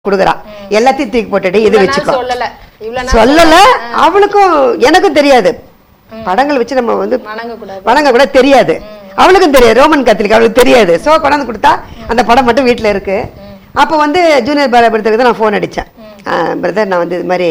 கொடுக்குறா எல்லாத்தையும் தூக்கி போட்டுட்டு இது இவ்வளவு நாள் வச்சுக்கோ சொல்லல இவ்வளவு நாள் சொல்லல அவளுக்கும் எனக்கும் தெரியாது படங்கள் வச்சு நம்ம வந்து வணங்க கூடாது வணங்க கூட தெரியாது அவளுக்கும் தெரியாது ரோமன் கத்தலிக் அவளுக்கு தெரியாது சோ கொண்டாந்து கொடுத்தா அந்த படம் மட்டும் வீட்ல இருக்கு அப்போ வந்து ஜூனியர் பாலபுரத்துக்கு நான் ஃபோன் அடித்தேன் பிரதர் நான் வந்து இது மாதிரி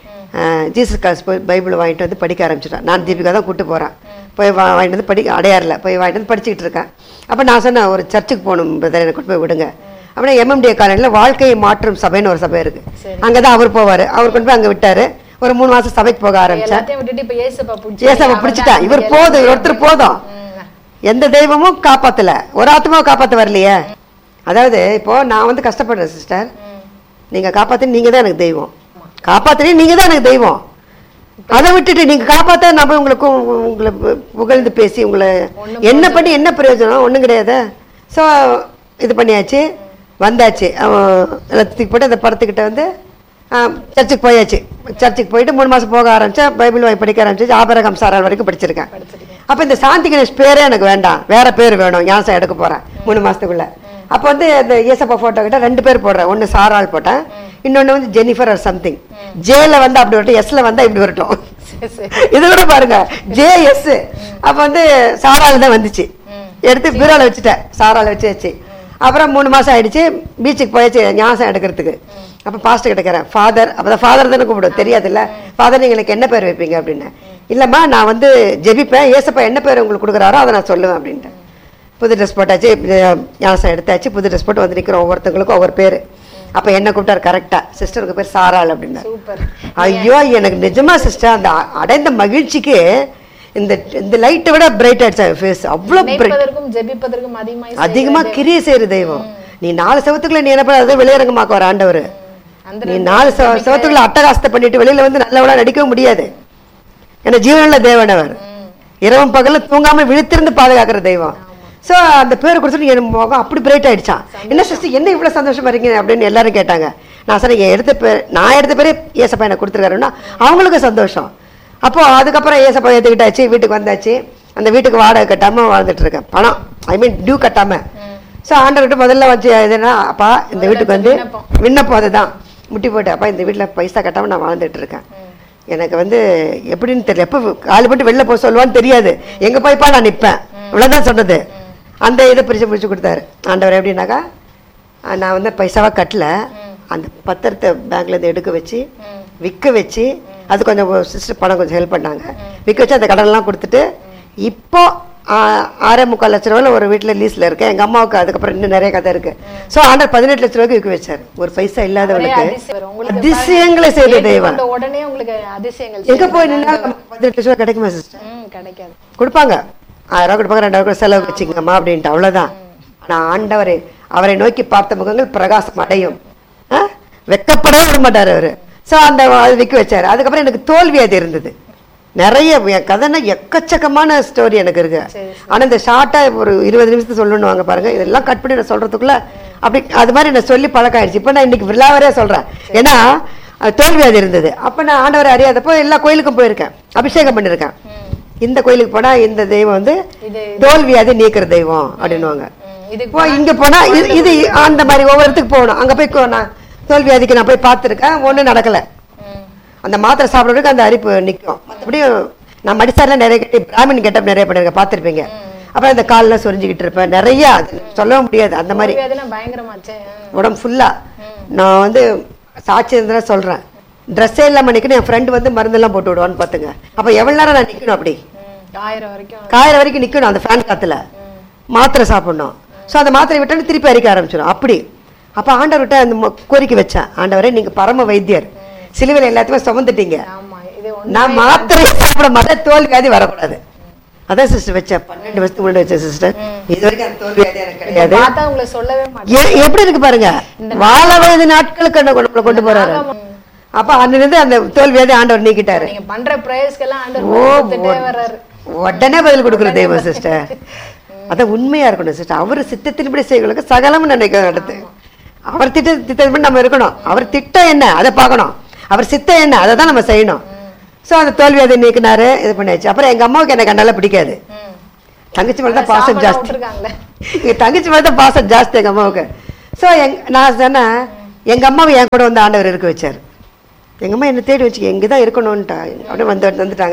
ஜீசஸ் காஸ் போய் பைபிள் வாங்கிட்டு வந்து படிக்க ஆரம்பிச்சிட்டேன் நான் தீபிகா தான் கூட்டு போகிறேன் போய் வா வாங்கிட்டு வந்து படிக்க அடையாறில் போய் வாங்கிட்டு வந்து படிச்சுக்கிட்டு இருக்கேன் அப்போ நான் சொன்னேன் ஒரு சர்ச்சுக்கு போகணும் பிரதர் என்னை கூட்டு போய் விடுங்க அப்படின்னா எம்எம்டிஏ காலேஜில் வாழ்க்கையை மாற்றும் சபைன்னு ஒரு சபை இருக்கு அங்கே தான் அவர் போவார் அவர் கொண்டு போய் அங்கே விட்டாரு ஒரு மூணு மாசம் சபைக்கு போக ஆரம்பிச்சேன் எல்லாத்தையும் விட்டுட்டு இப்ப ஏசப்பா பிடிச்சி ஏசாவை பிடிச்சிட்டா இவர் போதும் இவர் ஒருத்தர் போதும் எந்த தெய்வமும் காப்பாத்தல ஒரு ஆத்மாவை காப்பாத்த வரலையே அதாவது இப்போ நான் வந்து கஷ்டப்படுறேன் சிஸ்டர் நீங்க காப்பாத்து நீங்க தான் எனக்கு தெய்வம் காப்பாத்துறீங்க நீங்க தான் எனக்கு தெய்வம் அதை விட்டுட்டு நீங்க காப்பாத்த நான் போய் உங்களுக்கு உ- உங்களை பு- புகழ்ந்து பேசி உங்களை என்ன பண்ணி என்ன பிரயோஜனம் ஒண்ணும் கிடையாது ஸோ இது பண்ணியாச்சு வந்தாச்சு அவன் எல்லாத்துக்கு போட்டு அந்த படத்துக்கிட்ட வந்து ஆ, சர்ச்சுக்கு போயாச்சு சர்ச்சுக்கு போயிட்டு மூணு மாசம் போக ஆரம்பிச்சேன் பைபிள் வாங்கி படிக்க ஆரம்பிச்சு ஆபரகம் சாரால் வரைக்கும் படிச்சிருக்கேன் அப்போ இந்த சாந்தி கணேஷ் பேரே எனக்கு வேண்டாம் வேற பேர் வேணும் ஞாசம் எடுக்க போறேன் மூணு மாசத்துக்குள்ள அப்போ வந்து இந்த ஏசப்பா போட்டோ கிட்ட ரெண்டு பேர் போடுறேன் ஒன்று சாரால் போட்டேன் இன்னொன்று வந்து ஜெனிஃபர் ஆர் சம்திங் ஜேல வந்து அப்படி வரட்டும் எஸ்ல வந்தா இப்படி வரட்டும் சரி, சரி. இது கூட பாருங்க ஜே எஸ் அப்ப வந்து சாரால தான் வந்துச்சு எடுத்து பீரோல வச்சுட்டேன் சாரால வச்சு வச்சு அப்புறம் மூணு மாசம் ஆயிடுச்சு பீச்சுக்கு போயாச்சு ஞாசம் எடுக்கிறதுக்கு அப்ப பாஸ்டர் கிட்டக்கிறேன் ஃபாதர் அப்பதான் ஃபாதர் தானே கூப்பிடும் தெரியாதுல்ல ஃபாதர் நீங்க எனக்கு என்ன பேர் வைப்பீங்க அப்படின்னு இல்லம்மா நான் வந்து ஜெபிப்பேன் ஏசப்பா என்ன பேர் உங்களுக்கு கொடுக்குறாரோ அதை நான் சொல்லுவேன் அப்படின்ட்டு புது ட்ரெஸ் போட்டாச்சு அஹ் ஞானசம் எடுத்தாச்சு புது ட்ரெஸ் போட்டு வந்து நிற்கிறோம் ஒவ்வொருத்தங்களுக்கும் ஒவ்வொரு பேர் அப்போ என்ன கூப்பிட்டாரு கரெக்டாக சிஸ்டருக்கு பேர் சாராள் அப்படின்னா சூப்பர் ஐயோ எனக்கு நிஜமா சிஸ்டர் அந்த அ- அடைந்த மகிழ்ச்சிக்கு இந்த இந்த லைட்டை விட பிரைட் ஆயிடுச்சு ஃபேஸ் அவ்வளோ பிரைட் நினைப்பதற்கும் ஜெபிப்பதற்கும் அதிகமாய் அதிகமா கிரிய செய்யற தெய்வம் நீ நாலு செவத்துக்குள்ள நீ என்ன பண்ண அதை வெளியரங்கமாக்க வர ஆண்டவர் அந்த நீ நாலு செவ- செவத்துக்குள்ள அட்டகாசத்தை பண்ணிட்டு வெளியில வந்து நல்லவளா நடிக்கவும் முடியாது ஏன்னா ஜீவனுள்ள தேவன் அவர் இரவும் பகல்ல தூங்காம விழித்திருந்து பாதுகாக்கிற தெய்வம் சோ அந்த பேர் கொடுத்துட்டு என் முகம் அப்படி பிரைட் ஆயிடுச்சான் என்ன சிஸ்டர் என்ன இவ்வளவு சந்தோஷமா இருக்கீங்க அப்படின்னு எல்லாரும் கேட்டாங்க நான் சொன்னேன் என் எடுத்த பேர் நான் எடுத்த பேரே ஏசப்பா எனக்கு கொடுத்துருக்காருன்னா அவங்களுக்கும் சந்தோஷம் அப்போ அதுக்கப்புறம் ஏசப்பா ஏத்துக்கிட்டாச்சு வீட்டுக்கு வந்தாச்சு அந்த வீட்டுக்கு வாடகை கட்டாம வாழ்ந்துட்டு இருக்கேன் பணம் ஐ மீன் டியூ கட்டாம ஸோ ஆண்டவர்கிட்ட முதல்ல வச்சு எதுனா அப்பா இந்த வீட்டுக்கு வந்து விண்ணப்பம் அதுதான் முட்டி போட்டு அப்பா இந்த வீட்டில் பைசா கட்டாம நான் வாழ்ந்துட்டு இருக்கேன் எனக்கு வந்து எப்படின்னு தெரியல எப்போ காலு போட்டு வெளில போக சொல்லுவான்னு தெரியாது எங்க போய்ப்பா நான் நிற்பேன் இவ்வளோதான் சொன்னது அந்த இதை பிரிச்சு பிரிச்சு கொடுத்தாரு ஆண்டவர் எப்படின்னாக்கா அஹ் நான் வந்து பைசாவா கட்டல அந்த பத்திரத்தை பேங்க்ல இருந்து எடுக்க வச்சு விற்க வச்சு அது கொஞ்சம் சிஸ்டர் பணம் கொஞ்சம் ஹெல்ப் பண்ணாங்க விற்க வச்சு அந்த கடன்லாம் கொடுத்துட்டு இப்போ ஆ- ஆறே முக்கால் லட்ச ரூபாயில் ஒரு வீட்டில் லீஸில் இருக்கேன் எங்கள் அம்மாவுக்கு அதுக்கப்புறம் இன்னும் நிறைய கதை இருக்கு ஸோ ஆண்டர் பதினெட்டு லட்ச ரூபாய்க்கு விற்க வச்சார் ஒரு பைசா இல்லாதவளுக்கு அதிசயம். உங்களுக்கு அதிசயங்களை செய்த தெய்வம் கேட்டுக்கொண்ட உடனே உங்களுக்கு அதிசயங்கள் எங்க போய் நின்னாலும் நமக்கு பதினெட்டு லட்ச ரூபாய் கிடைக்குமா சிஸ்டர் ம், கிடைக்காது கொடுப்பாங்க ஆயிரம் ரூபாய் கொடுப்பாங்க ரெண்டாயிரம் ரூபாய் செலவு வச்சுக்கங்கம்மா அப்படின்ட்டு அவ்வளவுதான் ஆனா ஆண்டவரை அவரை நோக்கி பார்த்த முகங்கள் பிரகாசம் அடையும் ஆ? வெட்கப்படவே விட மாட்டாரு அவரு சோ அந்த அது விற்க வச்சாரு அதுக்கப்புறம் எனக்கு தோல்வி அது இருந்தது நிறைய என் கதைன்னா எக்கச்சக்கமான ஸ்டோரி எனக்கு இருக்கு ஆனா இந்த ஷார்ட்டா ஒரு இருபது நிமிஷத்தை சொல்லணுவாங்க பாருங்க இதெல்லாம் கட் பண்ணி நான் சொல்றதுக்குள்ள அப்படி அது மாதிரி நான் சொல்லி பழக்கம் ஆயிடுச்சு இப்போ நான் இன்னைக்கு விழாவரே சொல்றேன் ஏன்னா அது தோல்வி அது இருந்தது அப்ப நான் ஆண்டவரை அறியாதப்போ எல்லா கோயிலுக்கும் போயிருக்கேன் அபிஷேகம் பண்ணியிருக்கேன் இந்த கோயிலுக்கு போனா இந்த தெய்வம் வந்து இது தோல்வி அது நீக்கிற தெய்வம் அப்படின்னுவாங்க ம், இதுக்கு இப்போ இங்க போனா இது இது அந்த மாதிரி ஒவ்வொருத்துக்கு போகணும் அங்க போய் கோ- நான் தோல்வி அதிக்கு நான் போய் பார்த்துருக்கேன் ஒண்ணும் நடக்கல ம், அந்த மாத்திரை சாப்பிட்றதுக்கு அந்த அரிப்பு நிற்கும் மற்றபடி நான் மடிசாரில் நிறைய கட்டி பிராமின் கெட்டப் நிறைய பண்ணிருக்கேன் பார்த்துருப்பீங்க அப்புறம் இந்த காலில் சொரிஞ்சுக்கிட்டு இருப்பேன் நிறைய அது சொல்லவும் முடியாது அந்த மாதிரி தோல்வி அதுனா பயங்கரமாச்சே ம், உடம்பு ஃபுல்லா நான் வந்து சாட்சி இருந்தா சொல்றேன் ட்ரெஸ்ஸே இல்லாம நிக்கணும் என் ஃப்ரெண்டு வந்து மருந்தெல்லாம் போட்டு விடுவான்னு பாத்துங்க அப்ப எவ்வளவு நேரம் நான் நிக்கணும் அப்படி ம், ஆயிரம் வரைக்கும் காயிற வரைக்கும் நிக்கணும் அந்த ஃபேன் காத்துல மாத்திரை சாப்பிடணும் ஸோ அந்த மாத்திரை விட்டோன்னு திருப்பி அரிக்க ஆரம்பிச்சிடும் அப்படி அப்ப ஆண்டவர்கிட்ட அந்த மொ- கோரிக்கை வச்சேன் ஆண்டவரே நீங்க பரம வைத்தியர் சிலுவையில் எல்லாத்தையுமே சுமந்துட்டீங்க ஆமா இது ஒண்ணு நான் மாத்திரை சாப்பிட மாட்டேன் தோல் வியாதி வரக்கூடாது அதான் சிஸ்டர் வச்சேன் பன்னெண்டு வருஷத்துக்கு முன்னாடி வச்சேன் சிஸ்டர் இது வரைக்கும் அந்த தோல் வியாதி எனக்கு கிடையாது பார்த்தா உங்களை சொல்லவே மாட்டேன் எ- எப்படி இருக்கு பாருங்க வாழ வயது நாட்களுக்கு என்ன கொண்டு கொண்டு போறாரு அப்ப அன்னிலிருந்து அந்த தோல்வியாதி ஆண்டவர் நீக்கிட்டாரு நீங்க பண்ற பிரேயர்ஸ்க்கெல்லாம் ஆண்டவர் ஓ கொடுத்துட்டே வர்றாரு உடனே பதில் கொடுக்குற தெய்வம் சிஸ்டர் அதான் உண்மையா இருக்கணும் சிஸ்டர் அவர் சித்தத்தின்படி செய்களுக்கு சகலமும் நினைக்க நடத்து அவர் திட்ட திட்டத்தின்படி நம்ம இருக்கணும் அவர் திட்டம் என்ன அதை பார்க்கணும் அவர் சித்தம் என்ன அதை தான் நம்ம செய்யணும் சோ அந்த தோல்வியாதி நீக்கினாரு இது பண்ணியாச்சு அப்புறம் எங்க அம்மாவுக்கு எனக்கு கண்டால பிடிக்காது ம். தங்கச்சி மேல தான் பாசம் சாப்பாடு ஜாஸ்தி விட்டுருக்காங்களே எங்க தங்கச்சி மேல தான் பாசம் ஜாஸ்தி எங்க அம்மாவுக்கு ஸோ எங் நான் சொன்னேன் எங்க அம்மாவை என் கூட வந்து ஆண்டவர் இருக்க வச்சார் எங்க அம்மா என்ன தேடி வச்சு எங்கே தான் இருக்கணும்ன்ட்டா அப்படியே வந்து வந்துட்டாங்க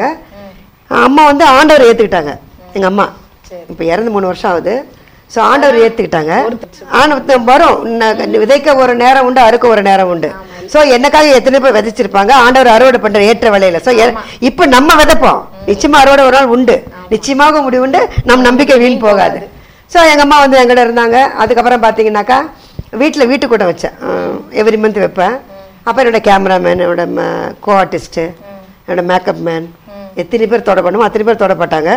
அம்மா வந்து ஆண்டவர் ஏத்துக்கிட்டாங்க எங்க அம்மா சரி. இப்போ இறந்து மூணு வருஷம் ஆகுது ஸோ ஆண்டவர் ஏத்துக்கிட்டாங்க ஆண்டவர் வரும் ந- விதைக்க ஒரு நேரம் உண்டு அறுக்க ஒரு நேரம் உண்டு ஸோ என்னக்காக எத்தனை பேர் விதைச்சிருப்பாங்க ஆண்டவர் அறுவடை பண்ற ஏற்ற வேலையில ஸோ இப்போ நம்ம விதைப்போம் நிச்சயமா அறுவடை ஒரு நாள் உண்டு நிச்சயமாக முடிவு உண்டு நம்ம நம்பிக்கை வீண் போகாது ஸோ எங்க அம்மா வந்து எங்கிட்ட இருந்தாங்க அதுக்கப்புறம் பார்த்தீங்கன்னாக்கா வீட்டில் வீட்டு கூட வச்சேன் எவ்ரி மந்த் வைப்பேன் அப்போ என்னோட கேமராமேன் என்னோட கோ ஆர்டிஸ்ட்டு என்னோட மேக்கப் மேன் எத்தனை பேர் தொட பண்ணுமோ அத்தனை பேர் தொடப்பட்டாங்க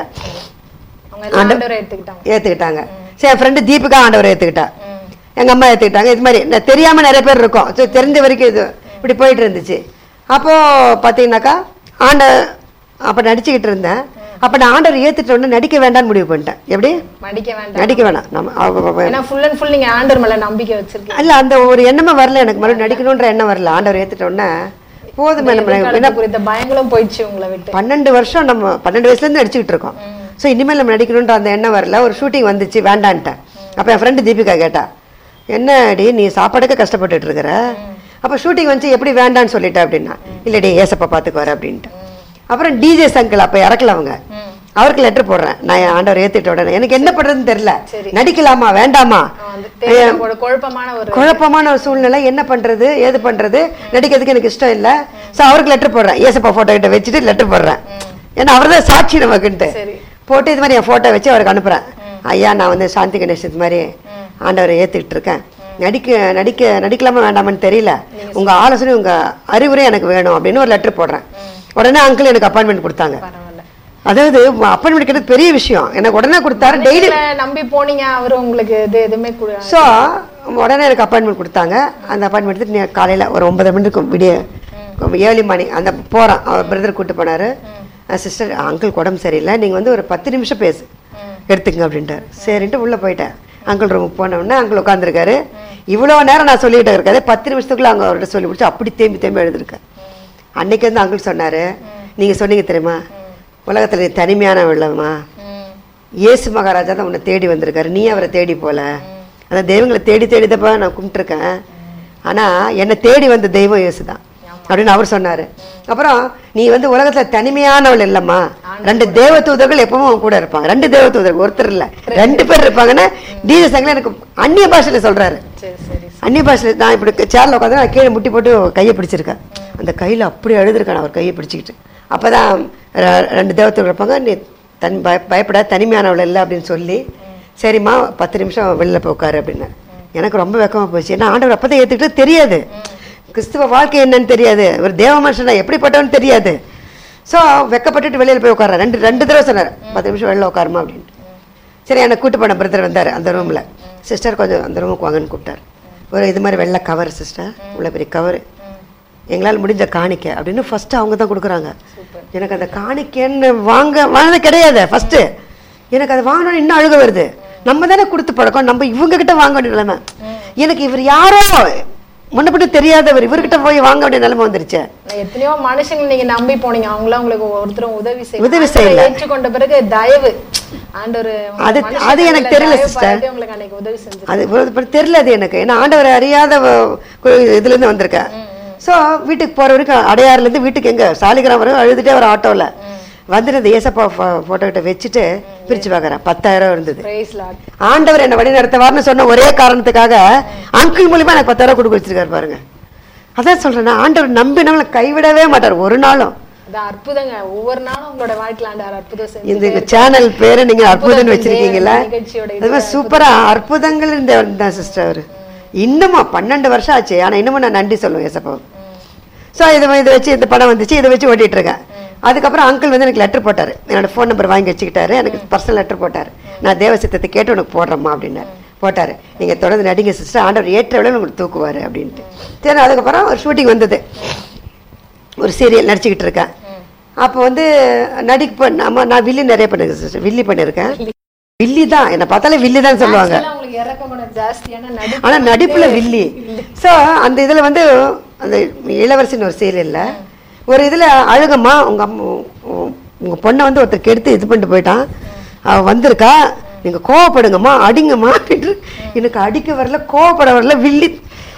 அவங்க எல்லாம் ஆண்டவரை எடுத்துக்கிட்டாங்க ஏற்றுக்கிட்டாங்க சரி என் ஃப்ரெண்டு தீபிகா ஆண்டவர் ஏற்றுக்கிட்டா எங்கள் அம்மா ஏற்றுக்கிட்டாங்க இது மாதிரி நான் தெரியாமல் நிறைய பேர் இருக்கோம் ஸோ தெரிஞ்ச வரைக்கும் இது இப்படி போயிட்டு இருந்துச்சு அப்போது பார்த்தீங்கன்னாக்கா ஆண்ட அப்போ நடிச்சுக்கிட்டு இருந்தேன் அப்போ நான் ஆண்டவர் ஏற்றுட்ட உடனே நடிக்க வேண்டாம்னு முடிவு பண்ணிட்டேன் எப்படி மடிக்க வேண்டாம் நடிக்க வேணாம் நம்ம அவ- அவ- ஏன்னா ஃபுல் அண்ட் ஃபுல் நீங்க ஆண்டவர் மேல நம்பிக்கை வச்சிருக்கீங்க இல்ல அந்த ஒரு எண்ணமே வரல எனக்கு மறுபடியும் நடிக்கணுன்ற எண்ணம் வரல ஆண்டவர் ஏத்துட்ட உடனே போதுமே நம்ம எதிர்காலத்தை குறித்த பயங்களும் போயிடுச்சு உங்களை விட்டு பன்னெண்டு வருஷம் நம்ம பன்னெண்டு வயசுல இருந்து நடிச்சுக்கிட்டு இருக்கோம் ஸோ இனிமேல் நம்ம நடிக்கணுன்ற அந்த எண்ணம் வரல ஒரு ஷூட்டிங் வந்துச்சு வேண்டான்ட்டேன் அப்போ என் ஃப்ரெண்டு தீபிகா கேட்டா என்னடி நீ சாப்பாடுக்கு கஷ்டப்பட்டுட்டு இருக்கிற அப்போ ஷூட்டிங் வந்து எப்படி வேண்டான்னு சொல்லிட்ட அப்படின்னா இல்லடி ஏசப்பா பார்த்துக்கு வர அப்படின்ட்டு அப்புறம் டிஜே சங்கிள் அப்போ இறக்கல அவங்க அவருக்கு லெட்டர் போடுறேன் நான் என் ஆண்டவர் ஏத்திட்ட உடனே எனக்கு என்ன பண்றதுன்னு தெரியல சரி. நடிக்கலாமா வேண்டாமா ஆ, அந்த தெரியல, ஒரு குழப்பமான ஒரு குழப்பமான ஒரு சூழ்நிலை என்ன பண்றது ஏது பண்றது நடிக்கிறதுக்கு எனக்கு இஷ்டம் இல்ல சோ அவருக்கு லெட்டர் போடுறேன் ஏசப்பா போட்டோ கிட்ட வச்சுட்டு லெட்டர் போடுறேன் ஏன்னா அவர் தான் சாட்சி நமக்குன்ட்டு சரி போட்டு இது மாதிரி என் போட்டோ வச்சு அவருக்கு அனுப்புறேன் ஐயா நான் வந்து சாந்தி கணேஷ் இது மாதிரி ஆண்டவரை ஏத்துக்கிட்டு இருக்கேன் நடிக்க நடிக்க நடிக்கலாமா வேண்டாமான்னு தெரியல உங்க ஆலோசனை உங்க அறிவுரை எனக்கு வேணும் அப்படின்னு ஒரு லெட்டர் போடுறேன் உடனே அங்கிள் எனக்கு அப்பாயின்மெண்ட் கொடுத்தாங்க பரவாயில்ல அதாவது அப்பாயின்மெண்ட் கிடைக்கிறது பெரிய விஷயம் எனக்கு உடனே கொடுத்தாரு டெய்லி நீங்கள நம்பி போனீங்க அவரு உங்களுக்கு இது எதுவுமே கு- ஸோ உடனே எனக்கு அப்பாயின்மெண்ட் கொடுத்தாங்க அந்த அப்பாயின்மெண்ட் எடுத்து நீ காலையில் ஒரு ஒன்பது மணிக்கு விடிய ஏர்லி மார்னிங் அந்த போகிறான் அவர் பிரதர் கூட்டு போனார் சிஸ்டர் அங்கிள் உடம்பு சரியில்லை நீங்கள் வந்து ஒரு பத்து நிமிஷம் பேசு எடுத்துங்க அப்படின்ட்டார் சரின்ட்டு உள்ளே போயிட்டேன் அங்கிள் ரூமுக்கு போன உடனே அங்கிள் உட்காந்துருக்காரு இவ்வளோ நேரம் நான் சொல்லிக்கிட்டே இருக்காது பத்து நிமிஷத்துக்குள்ள அவங்க அவர்கிட்ட சொல்லி முடிச்சு அப்படி தேம்பி தேம்பி எழுதிருக்கேன் அன்னைக்கு வந்து அங்கிள் சொன்னார் நீங்கள் சொன்னீங்க தெரியுமா உலகத்தில் நீ தனிமையான உள்ளம்மா ம். இயேசு மகாராஜா தான் உன்னை தேடி வந்திருக்காரு நீ அவரை தேடி போல அந்த தெய்வங்களை தேடி தேடிதப்பா நான் கும்பிட்டுருக்கேன் ஆனா என்னை தேடி வந்த தெய்வம் இயேசு தான் அப்படின்னு அவர் சொன்னாரு அப்புறம் நீ வந்து உலகத்துல தனிமையானவள் இல்லம்மா ரெண்டு தேவ தூதர்கள் எப்பவும் உன் கூட இருப்பாங்க ரெண்டு தேவ தூதர்கள் ஒருத்தர் இல்ல ரெண்டு பேர் இருப்பாங்கன்னு டிஜே சங்கல எனக்கு அந்நிய பாஷையில சொல்றாரு சரி சரி அந்நிய பாஷையில நான் இப்படி சேர்ல உட்காந்து நான் கீழே முட்டி போட்டு கையை பிடிச்சிருக்கேன் அந்த கையில அப்படி அழுதுருக்கேன் அவர் கையை பிடிச்சிக்கிட்டு அப்பதான் ர- ரெண்டு தேவத்தோடு இருப்பாங்க நீ தன் பய பயப்படாத தனிமையானவள் இல்லை அப்படின்னு சொல்லி சரிம்மா பத்து நிமிஷம் வெளில போய் உட்காரு அப்படின்னு எனக்கு ரொம்ப வெக்கமா போச்சு ஏன்னா ஆண்டவர் அப்பதான் ஏத்துக்கிட்டு தெரியாது கிறிஸ்துவ வாழ்க்கை என்னன்னு தெரியாது ஒரு தேவ மனுஷனா எப்படிப்பட்டவன்னு தெரியாது ஸோ வெக்கப்பட்டுட்டு வெளியில போய் உட்கார ரெண்டு ரெண்டு தடவை சொன்னார் பத்து நிமிஷம் வெளில உட்காருமா அப்படின்ட்டு சரி என்னை கூட்டு போன பிரதர் வந்தார் அந்த ரூமில் சிஸ்டர் கொஞ்சம் அந்த ரூமுக்கு வாங்கன்னு கூப்பிட்டார் ஒரு இது மாதிரி வெள்ளை கவர் சிஸ்டர் இவ்வளோ பெரிய கவர் எங்களால் முடிஞ்ச காணிக்க அப்படின்னு ஃபர்ஸ்ட் அவங்க தான் கொடுக்குறாங்க எனக்கு அந்த காணிக்கைன்னு வாங்க வாங்கினது கிடையாது ஃபர்ஸ்ட் எனக்கு அதை வாங்கணும்னு இன்னும் அழுக வருது நம்ம தானே கொடுத்து பழக்கம் நம்ம இவங்க கிட்ட வாங்க வேண்டிய நிலைமை எனக்கு இவர் யாரோ முன்னப்பட்டு தெரியாதவர் இவர்கிட்ட போய் வாங்க வேண்டிய நிலைமை வந்துருச்சு எத்தனையோ மனுஷங்களை நீங்க நம்பி போனீங்க அவங்களாம் உங்களுக்கு ஒருத்தரும் உதவி செய்ய உதவி செய்யல. ஏற்றுக்கொண்ட பிறகு தயவு ஆண்டவர் அது- அது எனக்கு தெரியல, sister. உங்களுக்கு அன்னைக்கு உதவி செஞ்சு அது இவ்வளவு பத்தி தெரியல அது எனக்கு ஏன்னா ஆண்டவரை அறியாத வ- கு- இதுல இருந்து வந்திருக்கேன் ஸோ வீட்டுக்கு போற வரைக்கும் அடையாறுல இருந்து வீட்டுக்கு எங்க சாலிகிராம் வரைக்கும் அழுதுட்டே ஒரு ஆட்டோல வந்துட்டு இந்த ஏசப்பா போட்டோ கிட்ட வச்சுட்டு பிரிச்சு பார்க்கறேன் பத்தாயிரம் இருந்தது பிரைஸ் லார்ட் ஆண்டவர் என்னை வழி நடத்துவார்னு சொன்ன ஒரே காரணத்துக்காக அங்கிள் மூலியமா எனக்கு பத்தாயிரம் கொடுக்க வச்சிருக்காரு பாருங்க அதான் சொல்றேன் நான் ஆண்டவர் நம்பினவங்களை கைவிடவே மாட்டார் ஒரு நாளும் அது அற்புதங்க ஒவ்வொரு நாளும் உங்களோட வாழ்க்கையில ஆண்டவர் அற்புதம் செஞ்சு இந்த சேனல் பேரு நீங்க அற்புதம் அற்புதத்தின் வச்சிருக்கீங்களா தேவன் நிகழ்ச்சியோட இது அது மாதிரி சூப்பரா அற்புதங்கள் இந்த தான் சிஸ்டர் அவரு இன்னுமா பன்னெண்டு வருஷம் ஆச்சு ஆனா இன்னமும் நான் நன்றி சொல்லுவேன் ஏசப்பா ஸோ இதை இதை வச்சு இந்த படம் வந்துச்சு இதை வச்சு ஓட்டிட்டு இருக்கேன் அதுக்கப்புறம் அங்கிள் வந்து எனக்கு லெட்டர் போட்டார் என்னோட ஃபோன் நம்பர் வாங்கி வச்சுக்கிட்டாரு எனக்கு பர்சனல் லெட்டர் போட்டார் நான் தேவ சித்தத்தை கேட்டு உனக்கு போடுறேம்மா அப்படின்னாரு போட்டார் நீங்கள் தொடர்ந்து நடிங்க சிஸ்டர் ஆண்டவர் ஏற்ற விட உங்களுக்கு தூக்குவார் அப்படின்ட்டு சரி அதுக்கப்புறம் ஒரு ஷூட்டிங் வந்தது ஒரு சீரியல் நடிச்சுக்கிட்டு இருக்கேன் அப்போ வந்து நடிக்க நம்ம நான் வில்லி நிறைய பண்ணிருக்கேன் சிஸ்டர் வில்லி பண்ணியிருக்கேன் வில்லி தான் என்னை பார்த்தாலே வில்லி தான் சொல்லுவாங்க Actually, உங்களுக்கு இறக்க குணம் ஜாஸ்தியான நடிப்பு ஆனா நடிப்புல வில்லி சோ அந்த இதுல வந்து அந்த இளவரசின்னு ஒரு சீரியல்ல ஒரு இதுல அழுகம்மா உங்க அம்மா உ- உங்க பொண்ணை வந்து ஒருத்தர் கெடுத்து இது பண்ணிட்டு போயிட்டான் அவ வந்திருக்கா நீங்க கோவப்படுங்கம்மா அடிங்கம்மா அப்படின்ட்டு எனக்கு அடிக்க வரல கோவப்பட வரல வில்லி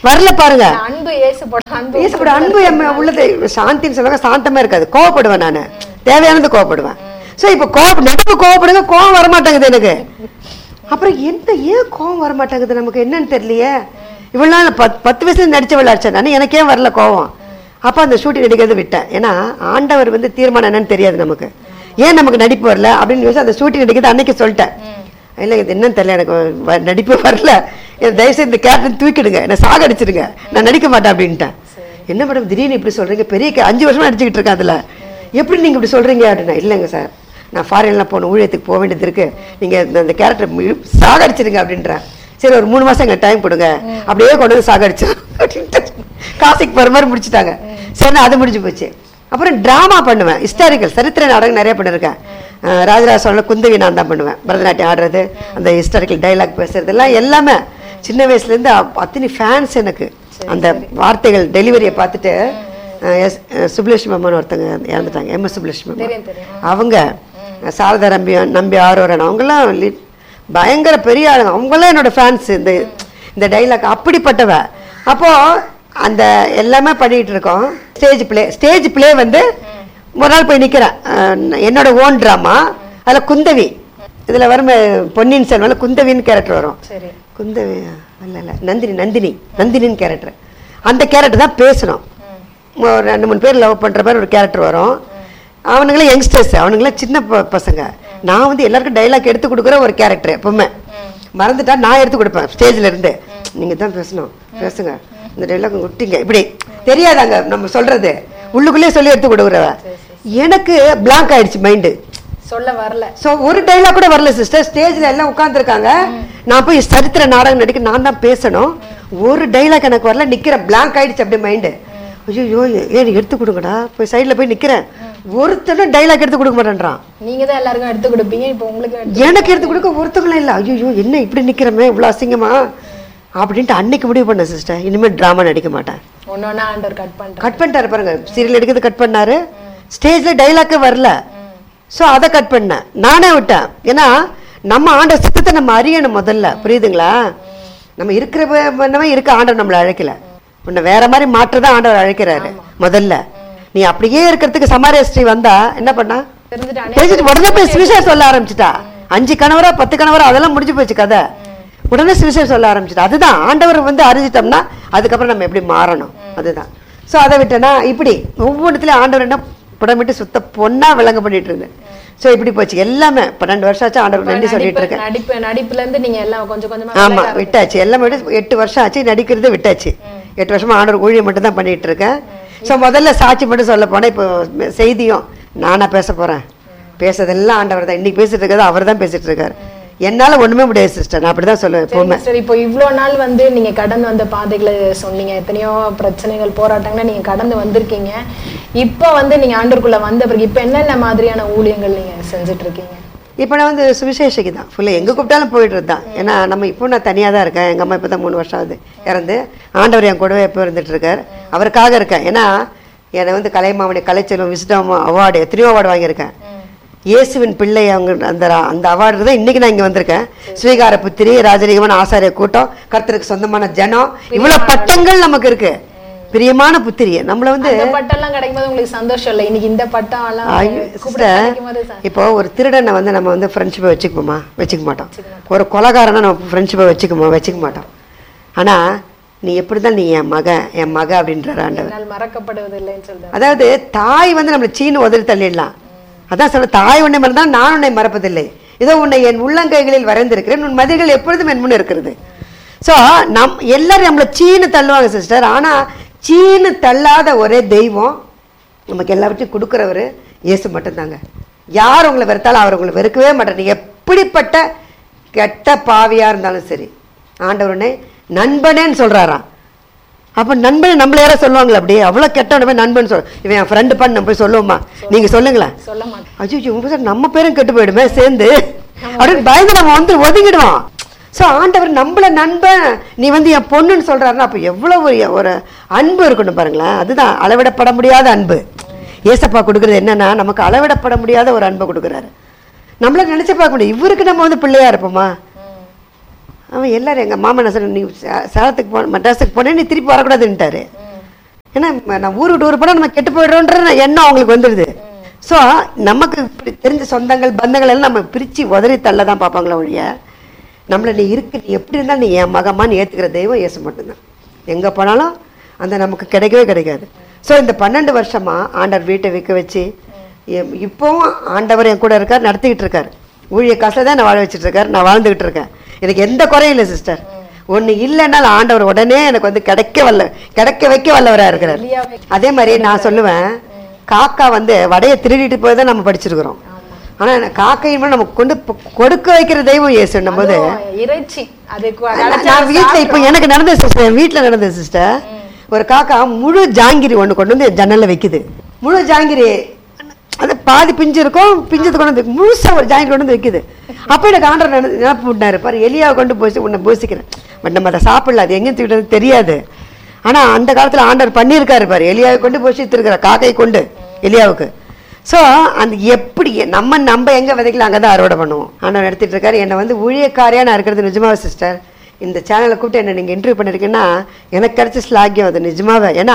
வரல பாருங்க அன்பு ஏசு போட அன்பு பேசப்பட அன்பு எம்ம உள்ளது சாந்தின்னு சொல்லுவாங்க சாந்தமா இருக்காது கோவப்படுவேன் நான் தேவையானது கோவப்படுவேன் சோ இப்போ கோவம் நடுவு கோவப்படுங்க கோவம் வரமாட்டேங்குது எனக்கு அப்புறம் என்ன ஏன் கோவம் வரமாட்டேங்குது நமக்கு என்னன்னு தெரியலையே இவ்வளவு நாள் பத் பத்து வயசுல நடிச்ச விளையாடுச்சேன் நான் எனக்கு ஏன் வரல கோவம் அப்ப அந்த ஷூட்டிங் நடிக்கிறது விட்டேன் ஏன்னா ஆண்டவர் வந்து தீர்மானம் என்னன்னு தெரியாது நமக்கு ஏன் நமக்கு நடிப்பு வரல அப்படின்னு யோசிச்சு அந்த ஷூட்டிங் நடிக்கிறது அன்னைக்கு சொல்லிட்டேன் இல்லை இது என்னன்னு தெரியல எனக்கு வ- நடிப்பு வரல எனக்கு தயவுசெய்து இந்த கேரக்டர் தூக்கிடுங்க என்னை சாகடிச்சிடுங்க நான் நடிக்க மாட்டேன் அப்படின்ட்டேன் என்ன மேடம் திடீர்னு இப்படி சொல்றீங்க பெரிய ca- அஞ்சு வருஷமா நடிச்சுக்கிட்டு இருக்கேன் அதுல எப்படி நீங்க இப்படி சொல்றீங்க அப்படின்னா இல்லைங்க சார் நான் ஃபாரின்லாம் போகணும் ஊழியத்துக்கு போக வேண்டியது இருக்கு நீங்க இந்த- இந்த கேரக்டர் சாகடிச்சிடுங்க அப்படின்றேன் சரி ஒரு மூணு மாசம் எங்களுக்கு டைம் கொடுங்க அப்படியே கொண்டு வந்து சாகடிச்சோம் அப்படின்ட்டு காசிக்கு போற மாதிரி முடிச்சுட்டாங்க சரி அது முடிஞ்சு போச்சு அப்புறம் டிராமா பண்ணுவேன் ஹிஸ்டாரிக்கல் சரித்திர நாடகம் நிறைய பண்ணிருக்கேன் அஹ் ராஜராஜ சோழன் குந்தவி நான் தான் பண்ணுவேன் பரதநாட்டியம் ஆடுறது அந்த ஹிஸ்டாரிக்கல் டைலாக் பேசுறது எல்லாம் எல்லாமே சின்ன வயசுல இருந்து அப்- அத்தனை ஃபேன்ஸ் எனக்கு அந்த வார்த்தைகள் டெலிவரியை பார்த்துட்டு அஹ் எஸ் அஹ் சுப்புலட்சுமி அம்மன் ஒருத்தங்க இறந்துட்டாங்க எம் எஸ் சுப்புலட்சுமி அம்மா தெரியும் தெரியும் அவங்க சாரதா நம்பி நம்பி ஆரோரன் அவங்கெல்லாம் lit- பயங்கர பெரிய ஆளுங்க அவங்களாம் என்னோட ஃபேன்ஸ் இந்த இந்த டைலாக் அப்படிப்பட்டவ அப்போ அந்த எல்லாமே பண்ணிட்டு இருக்கோம் ஸ்டேஜ் ப்ளே ஸ்டேஜ் ப்ளே வந்து ஒரு நாள் போய் நிக்கிறேன் அஹ் என்னோட ஓன் ட்ராமா அதுல குந்தவி இதுல வரும் பொன்னியின் செல்வன்ல குந்தவின்னு கேரக்டர் வரும் சரி குந்தவி இல்ல இல்ல நந்தினி நந்தினி நந்தினின்னு கேரக்டர் அந்த கேரக்டர் தான் பேசணும் ஒரு ரெண்டு மூணு பேர் லவ் பண்ற மாதிரி ஒரு கேரக்டர் வரும் அவனுங்களே யங்ஸ்டர்ஸ் அவனுங்களே சின்ன ப- பசங்க நான் வந்து எல்லாருக்கும் டைலாக் எடுத்து கொடுக்குற ஒரு கேரக்டர் எப்பவுமே மறந்துட்டா நான் எடுத்து கொடுப்பேன் ஸ்டேஜ்ல இருந்து நீங்க தான் பேசணும் பேசுங்க இந்த டைலாக் விட்டீங்க இப்படி தெரியாதாங்க நம்ம சொல்றது உள்ளுக்குள்ளேயே சொல்லி எடுத்து கொடுக்குறவ எனக்கு பிளாங்க் ஆயிடுச்சு மைண்டு சொல்ல வரல சோ ஒரு டைலாக் கூட வரல சிஸ்டர் ஸ்டேஜ்ல எல்லாம் உட்கார்ந்துருக்காங்க நான் போய் சரித்திர நாடகம் நடிக்க நான் தான் பேசணும் ஒரு டைலாக் எனக்கு வரல நிக்கிறேன் blank ஆயிடுச்சு அப்படியே மைண்டு ஐயோ ஏன் எடுத்து கொடுங்கடா போய் சைடுல போய் நிக்கிறேன் ஒருத்தனும் டைலாக் எடுத்து கொடுக்க மாட்டேன்றான் நீங்க தான் எல்லாருக்கும் எடுத்து கொடுப்பீங்க இப்போ உங்களுக்கு எடுத்து- எனக்கு எடுத்து கொடுக்க ஒருத்தங்களும் இல்லை ஐயோ என்ன இப்படி நிக்கிறமே இவ்வளவு அசிங்கமா அப்படின்ட்டு அன்னைக்கு முடிவு பண்ணேன் சிஸ்டர் இனிமேல் டிராமா நடிக்க மாட்டேன் ஒண்ணு ஒண்ணா ஆண்டவர் கட் பண்றேன் கட் பண்ணிட்டாரு பாருங்க சீரியல் எடுக்கிறது கட் பண்ணாரு ஸ்டேஜ்ல டைலாக்கே வரல சோ அதை கட் பண்ணேன் நானே விட்டேன் ஏன்னா நம்ம ஆண்ட சித்தத்தை நம்ம அறியணும் முதல்ல புரியுதுங்களா நம்ம இருக்கிற பண்ணவே இருக்க ஆண்டவர் நம்மளை அழைக்கல உன்னை வேற மாதிரி மாற்றதான் ஆண்டவர் அழைக்கிறாரு முதல்ல நீ அப்படியே இருக்கிறதுக்கு சமாரிய ஸ்ரீ வந்தா என்ன பண்ணா தெரிஞ்சுட்டு தெரிஞ்சுட்டு உடனே போய் சுவிசேஷம் சொல்ல ஆரம்பிச்சிட்டா அஞ்சு கணவரா பத்து கணவரா அதெல்லாம் முடிஞ்சு போச்சு கதை உடனே சுவிசேஷம் சொல்ல ஆரம்பிச்சிட்டா அதுதான் ஆண்டவர் வந்து அறிஞ்சிட்டோம்னா அதுக்கப்புறம் நம்ம எப்படி மாறணும் அதுதான் சோ அதை விட்டேன்னா இப்படி ஒவ்வொன்றுத்துலயும் ஆண்டவர் என்ன புடமிட்டு சுத்த பொண்ணா விளங்க பண்ணிட்டு இருந்தேன் சோ இப்படி போச்சு எல்லாமே பன்னெண்டு வருஷம் ஆச்சு ஆண்டவர் நன்றி சொல்லிட்டு நடிப்பு இருக்கேன் நடிப்பு நடிப்புல இருந்து நீங்க எல்லாம் கொஞ்சம் கொஞ்சமா ஆமா விலக விட்டாச்சு எல்லாம் விட்டு எட்டு வருஷம் ஆச்சு நடிக்கிறது விட்டாச்சு எட்டு வருஷமா ஆண்டவர் ஊழியம் மட்டும் தான் பண்ணிட்டு இருக்கேன் சோ முதல்ல சாட்சி மட்டும் சொல்ல போனா இப்போ செய்தியும் நானா பேச போறேன் பேசுறதெல்லாம் ஆண்டவர் தான் இன்னைக்கு பேசிட்டு இருக்கிறது அவர் தான் பேசிட்டு இருக்காரு என்னால ஒண்ணுமே முடியாது சிஸ்டர் நான் அப்படிதான் சொல்லுவேன் எப்பவுமே சரி இப்போ இவ்ளோ நாள் வந்து நீங்க கடந்து வந்த பாதைகளை சொன்னீங்க எத்தனையோ பிரச்சனைகள் போராட்டங்களை நீங்க கடந்து வந்திருக்கீங்க இப்போ வந்து நீங்க ஆண்டருக்குள்ள வந்த பிறகு இப்போ என்னென்ன மாதிரியான ஊழியங்கள் நீங்க செஞ்சுட்டு இருக்கீங்க இப்போ நான் வந்து சுவிசேஷக்கு தான் ஃபுல்லாக எங்கே கூப்பிட்டாலும் போயிட்டு தான் ஏன்னா நம்ம இப்போ நான் தனியாக தான் இருக்கேன் எங்கள் அம்மா இப்போ தான் மூணு வருஷம் ஆகுது இறந்து ஆண்டவர் என் கூடவே எப்போ இருந்துட்டு இருக்கார் அவருக்காக இருக்கேன் ஏன்னா என்னை வந்து கலைமாமணி கலைச்செல்வம் விசிடம் அவார்டு எத்தனையோ அவார்டு வாங்கியிருக்கேன் இயேசுவின் பிள்ளை அவங்க அந்த அந்த அவார்டு தான் இன்னைக்கு நான் இங்கே வந்திருக்கேன் ஸ்ரீகார புத்திரி ராஜரீகமான ஆசாரிய கூட்டம் கர்த்தருக்கு சொந்தமான ஜனம் இவ்வளோ பட்டங்கள் நமக்கு இருக்கு பிரியமான புத்திரி நம்மளை வந்து அந்த பட்டம் எல்லாம் கிடைக்கும்போது உங்களுக்கு சந்தோஷம் இல்லை இன்னைக்கு இந்த பட்டம் எல்லாம் ஐயோ, கூப்பிட sister, கிடைக்கும் போது ச- இப்போ ஒரு திருடனை வந்து நம்ம வந்து ஃப்ரெண்ட்ஷிப்பை வச்சுக்குவோமா வச்சுக்க மாட்டோம் ஒரு கொலகாரனை நம்ம ஃப்ரெண்ட்ஷிப்பை வச்சுக்குமா வச்சுக்க மாட்டோம் ஆனா நீ எப்படிதான் நீ என் மகன் என் மக அப்படின்றார் ஆண்டவர் என்னால் மறக்கப்படுவதில்லைன்னு சொல்றாரு அதாவது தாய் வந்து நம்மளை சீனு உதறி தள்ளிடலாம் அதான் சொல்ல தாய் உன்னை மறந்தால் நான் உன்னை மறப்பதில்லை இதோ உன்னை என் உள்ளங்கைகளில் வரைந்திருக்கிறேன் உன் மதில்கள் எப்பொழுதும் என் முன் இருக்கிறது ஸோ நம் எல்லாரும் நம்மளை சீனு தள்ளுவாங்க சிஸ்டர் ஆனா சீனு தள்ளாத ஒரே தெய்வம் நமக்கு எல்லாவற்றையும் கொடுக்குறவர் இயேசு மட்டும்தாங்க யார் உங்களை வெறுத்தாலும் அவர் உங்களை வெறுக்கவே மாட்டார் நீ எப்படிப்பட்ட கெட்ட பாவியா இருந்தாலும் சரி ஆண்டவருனே நண்பனேன்னு சொல்றாராம் அப்ப நண்பன் நம்மள யாரோ சொல்லுவாங்களா அப்படியே அவ்வளவு கெட்டவனமே நண்பன் சொல் இவன் என் ஃப்ரெண்டு பண்ண நம்ம போய் சொல்லுவோமா நீங்க சொல்லுங்களேன் சொல்ல மாட்டேன் அஜிஜோ உங்க சார் நம்ம பேரும் கெட்டு போயிடுமே சேர்ந்து அப்படின்னு பயந்து நம்ம வந்து ஒதுங்கிடுவோம் சோ ஆண்டவர் நம்மள நண்பன் நீ வந்து என் பொண்ணுன்னு சொல்றாருன்னா அப்ப எவ்வளவு ஒரு ஒரு அன்பு இருக்கணும் பாருங்களேன் அதுதான் அளவிடப்பட முடியாத அன்பு ஏசப்பா கொடுக்கறது என்னன்னா நமக்கு அளவிடப்பட முடியாத ஒரு அன்பை கொடுக்குறாரு நம்மள நினைச்சு பார்க்க முடியும் இவருக்கு நம்ம வந்து பிள்ளையா இருப்போமா அவன் எல்லாரும் எங்கள் மாமன் என்ன சொன்ன நீ சே- சேலத்துக்கு போ மெட்ராஸுக்கு போனே நீ திருப்பி வரக்கூடாதுன்ட்டாரு ஏன்னா ம- நான் ஊரு விட்டு ஊர் போனால் நம்ம கெட்டு போயிடுறோன்ற எண்ணம் அவங்களுக்கு வந்துடுது ஸோ நமக்கு இப்படி தெரிஞ்ச சொந்தங்கள் பந்தங்கள் எல்லாம் நம்ம பிரித்து உதறி தள்ள தான் பார்ப்பாங்களே ஒழிய நம்மளை நீ இருக்கு நீ எப்படி இருந்தாலும் நீ என் மகமான்னு ஏற்றுக்கிற தெய்வம் இயேசு மட்டும்தான் எங்கே போனாலும் அந்த நமக்கு கிடைக்கவே கிடைக்காது ஸோ இந்த பன்னெண்டு வருஷமா ஆண்டவர் வீட்டை விற்க வச்சு எ- இப்போவும் ஆண்டவர் என் கூட இருக்கார் நடத்திக்கிட்டு இருக்கார் ஊழிய காசில் தான் நான் வாழ வச்சுட்டு இருக்காரு நான் வாழ்ந்துகிட்டு இருக்கேன் எனக்கு எந்த குறையும் இல்லை சிஸ்டர் ஒன்று இல்லைன்னாலும் ஆண்டவர் உடனே எனக்கு வந்து கிடைக்க வல்ல கிடைக்க வைக்க வல்லவராக இருக்கிறார் எலியாவை அதே மாதிரி நான் சொல்லுவேன் காக்கா வந்து வடையை திருடிட்டு போய் தான் நம்ம படிச்சிருக்கிறோம் ஆனா காக்கையின் மேல நமக்கு கொண்டு போ- கொடுக்க வைக்கிற தெய்வம் இயேசுன்னும் போது அதுவும் இறைச்சி அது கு- நான் கிடைச்சா நான் வீட்ல இப்போ எனக்கு நடந்த சிஸ்டர் என் வீட்ல நடந்த சிஸ்டர் ஒரு காக்கா முழு ஜாங்கிரி ஒண்ணு கொண்டு வந்து ஜன்னல்ல வைக்குது முழு ஜாங்கிரி அது பாதி பிஞ்சு இருக்கும் பிஞ்சது கொண்டு வந்து முழுசா ஒரு ஜாங்கிரி கொண்டு வந்து வைக்குது அப்ப எனக்கு ஆண்டர் நினப்பு விட்டாரு பாரு எலியாவை கொண்டு போய் உன்னை பூசிக்கிறேன் பட் நம்ம அதை சாப்பிடல அது எங்கேயும் தூக்கிட்டு தெரியாது ஆனா அந்த காலத்துல ஆண்டவர் பண்ணியிருக்காரு பாரு எலியாவை கொண்டு போஷித்து இருக்கிற காக்கை கொண்டு எலியாவுக்கு ஸோ அந்த எப்படி நம்ம நம்ம எங்க விதைக்கலாம் அங்கே தான் அறுவடை பண்ணுவோம் ஆண்டவர் எடுத்துட்டு இருக்காரு என்னை வந்து ஊழியக்காரியா நான் இருக்கிறது நிஜமாவே சிஸ்டர் இந்த சேனலை கூப்பிட்டு என்ன நீங்கள் இன்டர்வியூ பண்ணிருக்கீங்கன்னா எனக்கு கிடைச்ச ஸ்லாக்கியம் அது நிஜமாவே ஏன்னா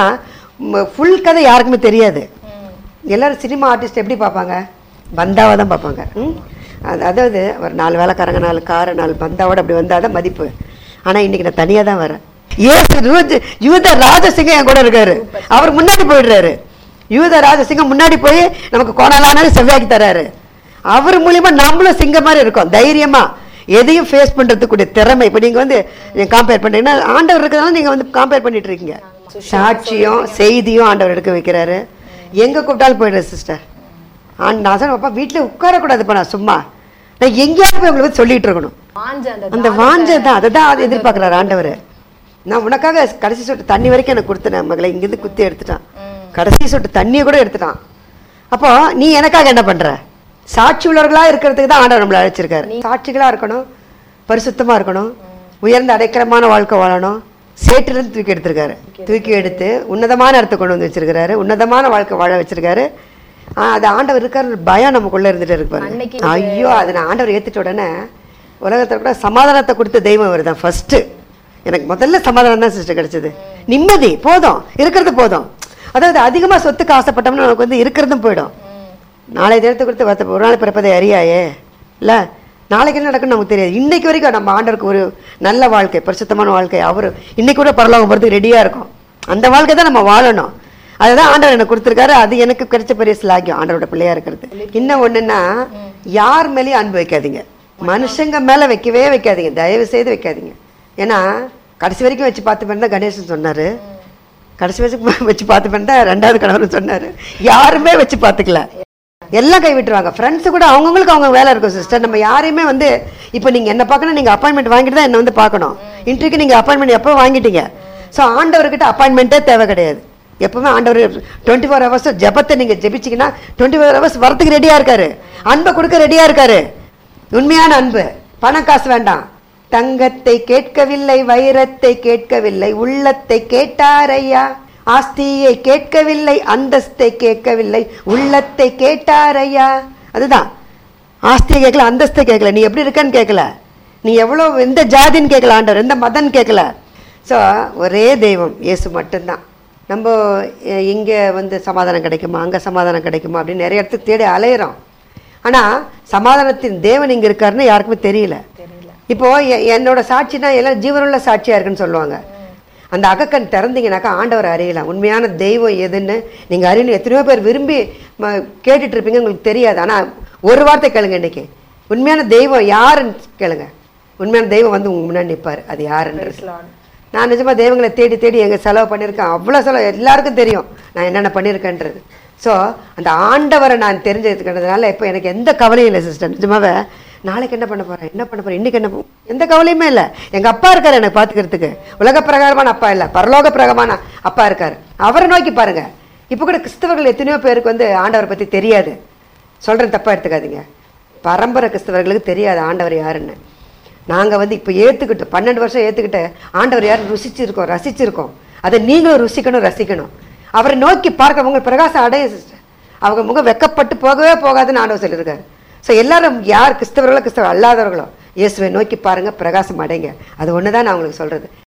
ஃபுல் கதை யாருக்குமே தெரியாது எல்லாரும் சினிமா ஆர்டிஸ்ட் எப்படி பார்ப்பாங்க பந்தாவை தான் பார்ப்பாங்க ம்? அது அதாவது ஒரு நாலு வேலைக்காரங்க நாலு காரு நாலு பந்தாவோட அப்படி வந்தால் தான் மதிப்பு ஆனால் இன்னைக்கு நான் தனியாக தான் வரேன் ஏசு யூத யூத ராஜசிங்கம் என் கூட இருக்காரு அவர் முன்னாடி போயிடுறாரு யூத ராஜசிங்கம் முன்னாடி போய் நமக்கு கோணலான செவ்வாய்க்கு தராரு அவர் மூலியமா நம்மளும் சிங்கம் மாதிரி இருக்கோம் தைரியமா எதையும் ஃபேஸ் பண்றதுக்குரிய திறமை இப்போ நீங்க வந்து கம்பேர் பண்றீங்கன்னா ஆண்டவர் இருக்கிறதால நீங்க வந்து கம்பேர் பண்ணிட்டு இருக்கீங்க சாட்சியம் செய்தியும் ஆண்டவர் எடுக்க வைக்கிறாரு எங்க கூப்பிட்டாலும் போயிடுறேன் சிஸ்டர் ஆண்டு நான் சொன்னேன் அப்பா வீட்டில் உட்காரக்கூடாதுப்பா நான் சும்மா நான் எங்கேயாவது போய் உங்களுக்கு சொல்லிட்டு இருக்கணும் வாஞ்ச அந்த அந்த வாஞ்சை தான் அதை தான் எதிர்பார்க்குறாரு ஆண்டவர் நான் உனக்காக கடைசி சொட்டு தண்ணி வரைக்கும் எனக்கு கொடுத்தேன் மகளை இங்கேருந்து குத்தி எடுத்துட்டான் கடைசி சொட்டு தண்ணியை கூட எடுத்துட்டான் அப்போ நீ எனக்காக என்ன பண்ற சாட்சி உள்ளவர்களா இருக்கிறதுக்கு தான் ஆண்டவர் நம்மளை அழைச்சிருக்காரு சாட்சிகளா இருக்கணும் பரிசுத்தமா இருக்கணும் உயர்ந்த அடைக்கலமான வாழ்க்கை வாழணும் சேற்றிலிருந்து தூக்கி எடுத்திருக்காரு தூக்கி எடுத்து உன்னதமான இடத்தை கொண்டு வந்து வச்சிருக்காரு உன்னதமான வாழ்க்கை வாழ வச்சிருக்காரு ஆ, அது ஆண்டவர் இருக்காரு ஒரு பயம் நமக்குள்ள இருந்துட்டு இருப்பாரு அன்னைக்கு ஐயோ அதை நான் ஆண்டவர் ஏத்துட்ட உடனே உலகத்துல கூட சமாதானத்தை கொடுத்த தெய்வம் அவர் தான் ஃபர்ஸ்ட் எனக்கு முதல்ல சமாதானம் தான் சிஸ்டர் கிடைச்சது நிம்மதி போதும் இருக்கிறது போதும் அதாவது அதிகமா சொத்துக்கு ஆசைப்பட்டோம்னா நமக்கு வந்து இருக்கிறதும் போயிடும் நாளை தினத்தை கொடுத்து வத்த ஒரு நாள் பிறப்பதை அறியாயே இல்ல நாளைக்கு என்ன நடக்குன்னு நமக்கு தெரியாது இன்னைக்கு வரைக்கும் நம்ம ஆண்டவருக்கு ஒரு நல்ல வாழ்க்கை பரிசுத்தமான வாழ்க்கை அவர் இன்னைக்கு கூட பரலோகம் போகிறதுக்கு ரெடியா இருக்கும் அந்த வாழ்க்கை தான் நம்ம வாழணும் அதுதான் ஆண்டவர் எனக்கு கொடுத்துருக்காரு அது எனக்கு கிடைச்ச பெரிய ஸ்லாகியம் ஆண்டவரோட பிள்ளையா இருக்கிறது இன்னும் ஒண்ணுன்னா யார் மேலேயும் அன்பு வைக்காதீங்க மனுஷங்க மேல வைக்கவே வைக்காதீங்க தயவு செய்து வைக்காதீங்க ஏன்னா கடைசி வரைக்கும் வச்சு பார்த்து தான் கணேசன் சொன்னாரு கடைசி வரைக்கும் வச்சு பார்த்து தான் ரெண்டாவது கணவர் சொன்னாரு யாருமே வச்சு பார்த்துக்கல எல்லாம் கை விட்டுருவாங்க ஃப்ரெண்ட்ஸ் கூட அவங்கவுங்களுக்கு அவங்க வேலை இருக்கும் சிஸ்டர் நம்ம யாரையுமே வந்து இப்போ நீங்கள் என்ன பார்க்கணும் நீங்கள் அப்பாயின்மெண்ட் வாங்கிட்டு தான் என்ன வந்து பார்க்கணும் இன்டர்வியூக்கு நீங்கள் அப்பாயின்மெண்ட் எப்போ வாங்கிட்டீங்க ஸோ ஆண்டவர்கிட்ட அப்பாயின்மெண்ட்டே தேவை கிடையாது எப்பவுமே ஆண்டவர் டுவெண்ட்டி ஃபோர் ஹவர்ஸ் ஜெபத்தை நீங்கள் ஜெபிச்சிங்கன்னா டுவெண்ட்டி ஃபோர் ஹவர்ஸ் வரத்துக்கு ரெடியாக இருக்காரு அன்பை கொடுக்க ரெடியாக இருக்காரு உண்மையான அன்பு பணம் காசு வேண்டாம் தங்கத்தை கேட்கவில்லை வைரத்தை கேட்கவில்லை உள்ளத்தை கேட்டாரையா ஆஸ்தியை கேட்கவில்லை அந்தஸ்தை கேட்கவில்லை உள்ளத்தை கேட்டாரையா அதுதான் ஆஸ்தியை கேட்கல அந்தஸ்தை கேட்கல நீ எப்படி இருக்கன்னு கேட்கல நீ எவ்வளோ எந்த ஜாதின்னு கேட்கல ஆண்டவர் எந்த மதன்னு கேட்கல ஸோ ஒரே தெய்வம் இயேசு மட்டும்தான் நம்ம எ- இங்க வந்து சமாதானம் கிடைக்குமா அங்க சமாதானம் கிடைக்குமா அப்படின்னு நிறைய இடத்துக்கு தேடி அலையிறோம் ஆனா சமாதானத்தின் தேவன் இங்க இருக்காருன்னு யாருக்குமே தெரியல இப்போ எ- என்னோட சாட்சினா எல்லாம் ஜீவனுள்ள சாட்சியா இருக்குன்னு சொல்லுவாங்க அந்த அகக்கண் திறந்தீங்கனாக்கா ஆண்டவர் அறியலாம் உண்மையான தெய்வம் எதுன்னு நீங்க அறியணும் எத்தனையோ பேர் விரும்பி ம- கேட்டுட்டு இருப்பீங்க உங்களுக்கு தெரியாது ஆனா ஒரு வார்த்தை கேளுங்க இன்னைக்கு உண்மையான தெய்வம் யாருன்னு கேளுங்க உண்மையான தெய்வம் வந்து உங்க முன்னாடி நிப்பாரு அது யாருன்றது Praise Lord. நான் நிஜமா தெய்வங்களை தேடி தேடி எங்க செலவு பண்ணியிருக்கேன் அவ்வளோ செலவு எல்லாருக்கும் தெரியும் நான் என்னென்ன பண்ணியிருக்கேன்றது ஸோ அந்த ஆண்டவரை நான் தெரிஞ்சதுக்கிறதுனால இப்போ எனக்கு எந்த கவலையும் இல்லை சிஸ்டர் நிஜமாவே நாளைக்கு என்ன பண்ண போறேன் என்ன பண்ண போறேன் இன்னைக்கு என்ன போ- எந்த கவலையுமே இல்லை எங்க அப்பா இருக்காரு எனக்கு பார்த்துக்கிறதுக்கு உலக பிரகாரமான அப்பா இல்லை பரலோக பிரகமான அப்பா இருக்காரு அவரை நோக்கி பாருங்க இப்போ கூட கிறிஸ்தவர்கள் எத்தனையோ பேருக்கு வந்து ஆண்டவரை பத்தி தெரியாது சொல்றேன் தப்பா எடுத்துக்காதீங்க பரம்பரை கிறிஸ்தவர்களுக்கு தெரியாது ஆண்டவர் யாருன்னு நாங்க வந்து இப்போ ஏத்துக்கிட்டோம் பன்னெண்டு வருஷம் ஏத்துக்கிட்டு ஆண்டவர் யாரும் ருசிச்சிருக்கோம் ரசிச்சிருக்கோம் அதை நீங்களும் ருசிக்கணும் ரசிக்கணும் அவரை நோக்கி பார்க்க உங்க பிரகாசம் அடைய சிஸ்டர் அவங்க முகம் வெக்கப்பட்டு போகவே போகாதுன்னு ஆண்டவர் சொல்லியிருக்காரு ஸோ எல்லாரும் யார் கிறிஸ்தவர்களோ கிறிஸ்தவர் அல்லாதவர்களோ இயேசுவை நோக்கி பாருங்க பிரகாசம் அடைங்க அது ஒன்று தான் நான் உங்களுக்கு சொல்றது